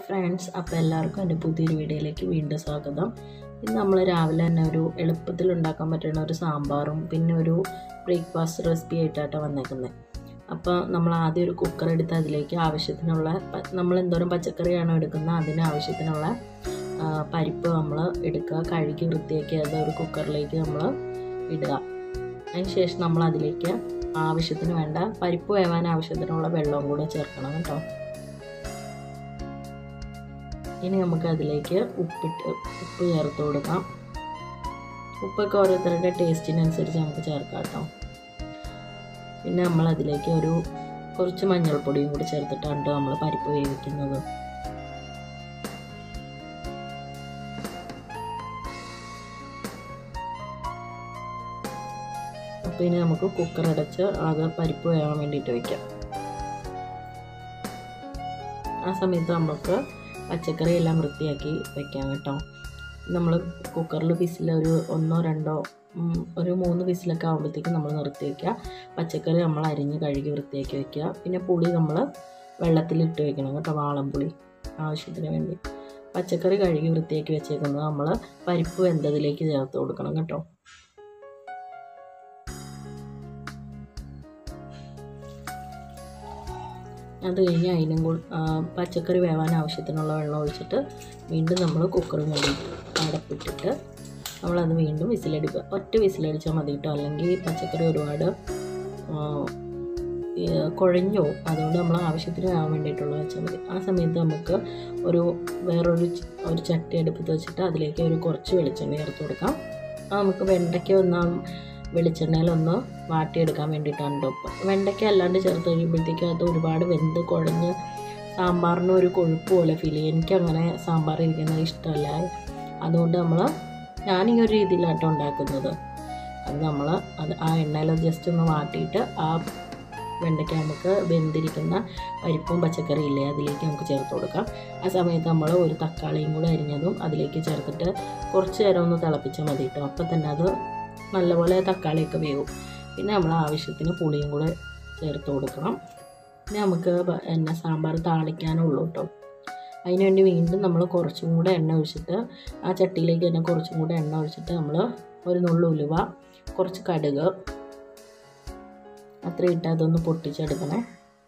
friends അപ്പോൾ എല്ലാവർക്കും എൻ്റെ പുതിയൊരു വീഡിയോയിലേക്ക് വീണ്ടും സ്വാഗതം ഇന്ന് നമ്മൾ രാവിലെ തന്നെ ഒരു എളുപ്പത്തിൽ ഉണ്ടാക്കാൻ പറ്റുന്ന ഒരു സാമ്പാറും പിന്നെ ഒരു ബ്രേക്ക്ഫാസ്റ്റ് റെസിപ്പി ആയിട്ടാണ് വന്നേക്കുന്നത് അപ്പോൾ നമ്മൾ ആദ്യം ഒരു കുക്കർ എടുത്ത് അതിലേക്ക് ആവശ്യത്തിനുള്ള പ- നമ്മൾ എന്തോരം പച്ചക്കറിയാണോ എടുക്കുന്നത് അതിന് ആവശ്യത്തിനുള്ള ആ, പരിപ്പ് നമ്മൾ എടുക്കുക കഴുകി വൃത്തിയാക്കി അത് ഒരു കുക്കറിലേക്ക് നമ്മൾ ഇടുക അതിന് ശേഷം നമ്മൾ അതിലേക്ക് ആവശ്യത്തിന് വേണ്ട പരിപ്പ് വേവാൻ ആവശ്യത്തിനുള്ള വെള്ളവും കൂടെ ചേർക്കണം കേട്ടോ ഇനി നമുക്ക് അതിലേക്ക് ഉപ്പിട്ട് ഉപ്പ് ചേർത്ത് കൊടുക്കാം ഉപ്പൊക്കെ ഓരോരുത്തരുടെ ടേസ്റ്റിനനുസരിച്ച് നമുക്ക് ചേർക്കാം കേട്ടോ പിന്നെ നമ്മൾ അതിലേക്ക് ഒരു കുറച്ച് മഞ്ഞൾപ്പൊടിയും കൂടി ചേർത്തിട്ടാണ് നമ്മൾ പരിപ്പ് വേവിക്കുന്നത് അപ്പോൾ ഇനി നമുക്ക് കുക്കർ അടച്ച് അത് പരിപ്പ് വേവാൻ വേണ്ടിയിട്ട് വയ്ക്കാം ആ സമയത്ത് നമുക്ക് പച്ചക്കറി എല്ലാം വൃത്തിയാക്കി വെക്കാം കേട്ടോ നമ്മൾ കുക്കറിൽ വിസിൽ ഒരു ഒന്നോ രണ്ടോ ഉം, ഒരു മൂന്ന് വിസിലൊക്കെ ആകുമ്പോഴത്തേക്കും നമ്മൾ നിർത്തി വയ്ക്കുക പച്ചക്കറി നമ്മൾ അരിഞ്ഞ് കഴുകി വൃത്തിയാക്കി വെക്കുക പിന്നെ പുളി നമ്മൾ വെള്ളത്തിലിട്ട് വെക്കണം കേട്ടോ വാളംപുളി ആവശ്യത്തിന് വേണ്ടി പച്ചക്കറി കഴുകി വൃത്തിയാക്കി വെച്ചേക്കുന്നത് നമ്മൾ പരിപ്പ് വെന്തതിലേക്ക് ചേർത്ത് കൊടുക്കണം കേട്ടോ അത് കഴിഞ്ഞ് അതിനും കൂടി പച്ചക്കറി വേവാൻ ആവശ്യത്തിനുള്ള വെള്ളം ഒഴിച്ചിട്ട് വീണ്ടും നമ്മൾ കുക്കർ മൂടി അടപ്പിട്ടിട്ട് നമ്മളത് വീണ്ടും വിസിലടിക്കുക ഒറ്റ വിസിലടിച്ചാൽ മതി കേട്ടോ അല്ലെങ്കിൽ പച്ചക്കറി ഒരുപാട് ആ, ഈ കുഴഞ്ഞു പോകും അതുകൊണ്ട് നമ്മൾ ആവശ്യത്തിന് വേവാൻ വേണ്ടിയിട്ടുള്ള വെച്ചാൽ മതി ആ സമയത്ത് നമുക്ക് ഒരു വേറൊരു ച- ഒരു ചട്ടി അടുപ്പത്ത് വെച്ചിട്ട് അതിലേക്ക് ഒരു കുറച്ച് വെളിച്ചെണ്ണ ചേർത്ത് കൊടുക്കാം ആ നമുക്ക് വെണ്ടയ്ക്ക ഒന്ന് വെളിച്ചെണ്ണയിലൊന്ന് വാട്ടിയെടുക്കാൻ വേണ്ടിയിട്ടാണ് കേട്ടോ ഇപ്പം വെണ്ടയ്ക്ക അല്ലാണ്ട് ചേർത്ത് കഴിയുമ്പോഴത്തേക്കും അത് ഒരുപാട് വെന്ത് കുഴഞ്ഞ് സാമ്പാറിന് ഒരു കൊഴുപ്പ് പോലെ ഫീൽ ചെയ്യും എനിക്കങ്ങനെ സാമ്പാർ ഇരിക്കുന്നത് ഇഷ്ടമല്ല അതുകൊണ്ട് നമ്മൾ ഞാനീ ഒരു രീതിയിലാട്ടോ ഉണ്ടാക്കുന്നത് അത് നമ്മൾ അത് ആ എണ്ണയിൽ ജസ്റ്റ് ഒന്ന് വാട്ടിയിട്ട് ആ വെണ്ടയ്ക്ക നമുക്ക് വെന്തിരിക്കുന്ന പരിപ്പും പച്ചക്കറിയും ഇല്ലേ അതിലേക്ക് നമുക്ക് ചേർത്ത് കൊടുക്കാം ആ സമയത്ത് നമ്മൾ ഒരു തക്കാളിയും കൂടെ അരിഞ്ഞതും അതിലേക്ക് ചേർത്തിട്ട് കുറച്ച് നേരം ഒന്ന് തിളപ്പിച്ചാൽ മതി കേട്ടോ അപ്പം തന്നെ അത് നല്ലപോലെ തക്കാളിയൊക്കെ വേവും പിന്നെ നമ്മൾ ആവശ്യത്തിന് പുളിയും കൂടെ ചേർത്ത് കൊടുക്കണം പിന്നെ നമുക്ക് ബ- എണ്ണ സാമ്പാർ താളിക്കാനുള്ളൂ കേട്ടോ അതിനുവേണ്ടി വീണ്ടും നമ്മൾ കുറച്ചും കൂടെ എണ്ണ ഒഴിച്ചിട്ട് ആ ചട്ടിയിലേക്ക് തന്നെ കുറച്ചും കൂടെ എണ്ണ ഒഴിച്ചിട്ട് നമ്മൾ ഒരു നുള്ളു ഉലുവ കുറച്ച് കടുക് അത്ര ഇട്ട് അതൊന്ന് പൊട്ടിച്ചെടുക്കണേ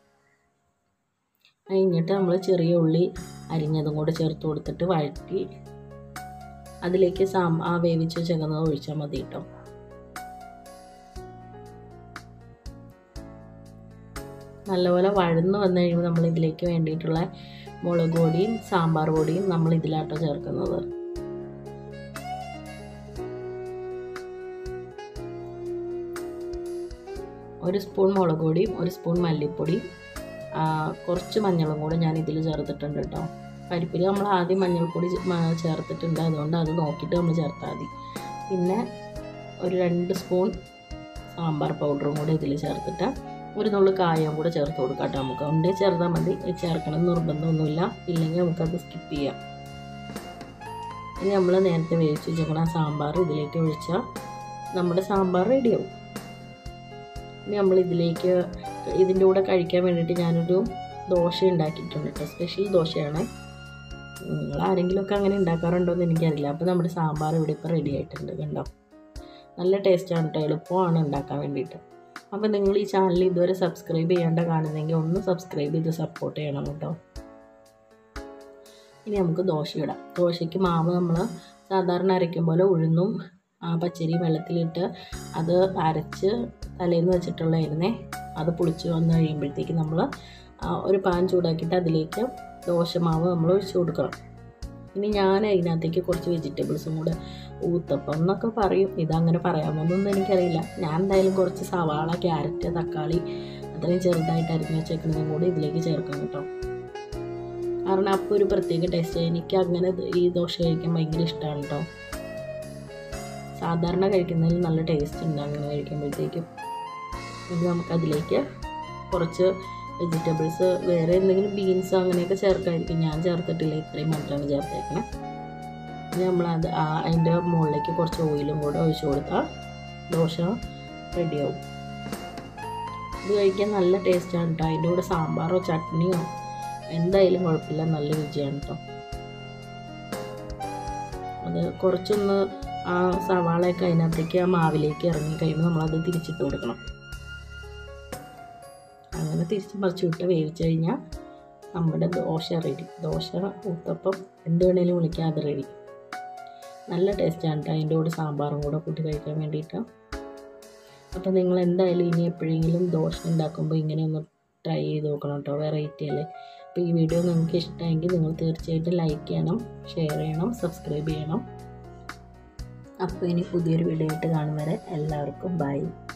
അത് കഴിഞ്ഞിട്ട് നമ്മൾ ചെറിയ ഉള്ളി അരിഞ്ഞതും കൂടെ ചേർത്ത് കൊടുത്തിട്ട് വഴറ്റി അതിലേക്ക് സാം ആ വേവിച്ച് വെച്ചേക്കുന്നത് ഒഴിച്ചാൽ മതി കേട്ടോ നല്ലപോലെ വഴന്ന് വന്നു കഴിയുമ്പോൾ നമ്മൾ ഇതിലേക്ക് വേണ്ടിയിട്ടുള്ള മുളക് പൊടിയും സാമ്പാർ പൊടിയും നമ്മൾ ഇതിലാട്ടോ ചേർക്കുന്നത് ഒരു സ്പൂൺ മുളക് പൊടിയും ഒരു സ്പൂൺ മല്ലിപ്പൊടിയും ആ, കുറച്ച് മഞ്ഞളും കൂടെ ഞാൻ ഇതിൽ ചേർത്തിട്ടുണ്ട് കേട്ടോ പരിപ്പിൽ നമ്മൾ ആദ്യം മഞ്ഞൾപ്പൊടി ചേ- മ- ചേർത്തിട്ടുണ്ട് അതുകൊണ്ട് അത് നോക്കിയിട്ട് നമ്മൾ ചേർത്താൽ മതി പിന്നെ ഒരു രണ്ട് സ്പൂൺ സാമ്പാർ പൗഡറും കൂടെ ഇതിൽ ചേർത്തിട്ട് ഒരു നുള്ളു കായം കൂടെ ചേർത്ത് കൊടുക്കാം കേട്ടോ നമുക്ക് ഉണ്ടേ ചേർത്താൽ മതി ചേർക്കണം എന്ന് നിർബന്ധമൊന്നുമില്ല ഇല്ലെങ്കിൽ നമുക്കത് സ്കിപ്പ് ചെയ്യാം ഇനി നമ്മൾ നേരത്തെ വേവിച്ച് വെച്ചേക്കണ സാമ്പാർ ഇതിലേക്ക് ഒഴിച്ചാൽ നമ്മുടെ സാമ്പാർ റെഡിയാവും ഇനി നമ്മൾ ഇതിലേക്ക് ഇതിൻ്റെ കൂടെ കഴിക്കാൻ വേണ്ടിയിട്ട് ഞാനൊരു ദോശ ഉണ്ടാക്കിയിട്ടുണ്ട് കേട്ടോ സ്പെഷ്യൽ ദോശയാണ് നിങ്ങൾ ആരെങ്കിലുമൊക്കെ അങ്ങനെ ഉണ്ടാക്കാറുണ്ടോ എന്ന് എനിക്കറിയില്ല അപ്പോൾ നമ്മുടെ സാമ്പാർ ഇവിടെ ഇപ്പോൾ റെഡി ആയിട്ടുണ്ട് കണ്ടോ നല്ല ടേസ്റ്റാണ് കേട്ടോ എളുപ്പമാണ് ഉണ്ടാക്കാൻ വേണ്ടിയിട്ട് അപ്പോൾ നിങ്ങൾ ഈ ചാനൽ ഇതുവരെ സബ്സ്ക്രൈബ് ചെയ്യാണ്ട് കാണുന്നെങ്കിൽ ഒന്ന് സബ്സ്ക്രൈബ് ചെയ്ത് സപ്പോർട്ട് ചെയ്യണം കേട്ടോ ഇനി നമുക്ക് ദോശ ഇടാം ദോശയ്ക്ക് മാവ് നമ്മൾ സാധാരണ അരയ്ക്കും പോലെ ഉഴുന്നും ആ, പച്ചരിയും വെള്ളത്തിലിട്ട് അത് അരച്ച് തലേന്ന് വെച്ചിട്ടുള്ളതായിരുന്നേ അത് പുളിച്ച് വന്ന് കഴിയുമ്പോഴത്തേക്ക് നമ്മൾ ഒരു പാൻ ചൂടാക്കിയിട്ട് അതിലേക്ക് ദോശമാവ് നമ്മൾ ഒഴിച്ചു കൊടുക്കണം ഇനി ഞാൻ അതിനകത്തേക്ക് കുറച്ച് വെജിറ്റബിൾസും കൂടെ ഊത്തപ്പം എന്നൊക്കെ പറയും ഇതങ്ങനെ പറയാമോന്നൊന്നും എനിക്കറിയില്ല ഞാൻ എന്തായാലും കുറച്ച് സവാള ക്യാരറ്റ് തക്കാളി അത്രയും ചെറുതായിട്ട് അരിഞ്ഞ് വെച്ചേക്കുന്നതും കൂടി ഇതിലേക്ക് ചേർക്കണം കേട്ടോ കാരണം അപ്പോൾ ഒരു പ്രത്യേക ടേസ്റ്റ് എനിക്ക് അങ്ങനെ ഇത് ഈ ദോശ കഴിക്കാൻ ഭയങ്കര ഇഷ്ടമാണ് കേട്ടോ സാധാരണ കഴിക്കുന്നതിൽ നല്ല ടേസ്റ്റ് ഉണ്ട് അങ്ങനെ കഴിക്കുമ്പോഴത്തേക്കും ഇനി നമുക്കതിലേക്ക് കുറച്ച് വെജിറ്റബിൾസ് വേറെ എന്തെങ്കിലും ബീൻസ് അങ്ങനെയൊക്കെ ചേർക്കായിരിക്കും ഞാൻ ചേർത്തിട്ടില്ല ഇത്രയും മാത്രമാണ് ചേർത്തേക്കണേ ഇനി നമ്മളത് ആ അതിൻ്റെ മുകളിലേക്ക് കുറച്ച് ഓയിലും കൂടെ ഒഴിച്ചു കൊടുത്താൽ ദോശ റെഡിയാവും ഇത് കഴിക്കാൻ നല്ല ടേസ്റ്റാണ് കേട്ടോ അതിൻ്റെ കൂടെ സാമ്പാറോ ചട്നിയോ എന്തായാലും കുഴപ്പമില്ല നല്ല രുചിയാണ് കേട്ടോ അത് കുറച്ചൊന്ന് ആ സവാളയൊക്കെ അതിനകത്തേക്ക് ആ മാവിലേക്ക് ഇറങ്ങി കഴിയുമ്പോൾ നമ്മളത് തിരിച്ചിട്ട് കൊടുക്കണം അങ്ങനെ തിരിച്ച് മറിച്ച് വിട്ട് വേവിച്ച് കഴിഞ്ഞാൽ നമ്മുടെ ദോശ റെഡി ദോശ ഊത്തപ്പം എന്ത് വേണേലും വിളിക്കാം അത് റെഡി നല്ല ടേസ്റ്റാണ് കേട്ടോ അതിൻ്റെ കൂടെ സാമ്പാറും കൂടെ കൂട്ടി കഴിക്കാൻ വേണ്ടിയിട്ട് അപ്പോൾ നിങ്ങൾ എന്തായാലും ഇനി എപ്പോഴെങ്കിലും ദോശ ഉണ്ടാക്കുമ്പോൾ ഇങ്ങനെ ഒന്ന് ട്രൈ ചെയ്ത് നോക്കണം കേട്ടോ വെറൈറ്റി അല്ലേ അപ്പോൾ ഈ വീഡിയോ നിങ്ങൾക്ക് ഇഷ്ടമെങ്കിൽ നിങ്ങൾ തീർച്ചയായിട്ടും ലൈക്ക് ചെയ്യണം ഷെയർ ചെയ്യണം സബ്സ്ക്രൈബ് ചെയ്യണം അപ്പോൾ ഇനി പുതിയൊരു വീഡിയോ ആയിട്ട് കാണും വരെ എല്ലാവർക്കും ബൈ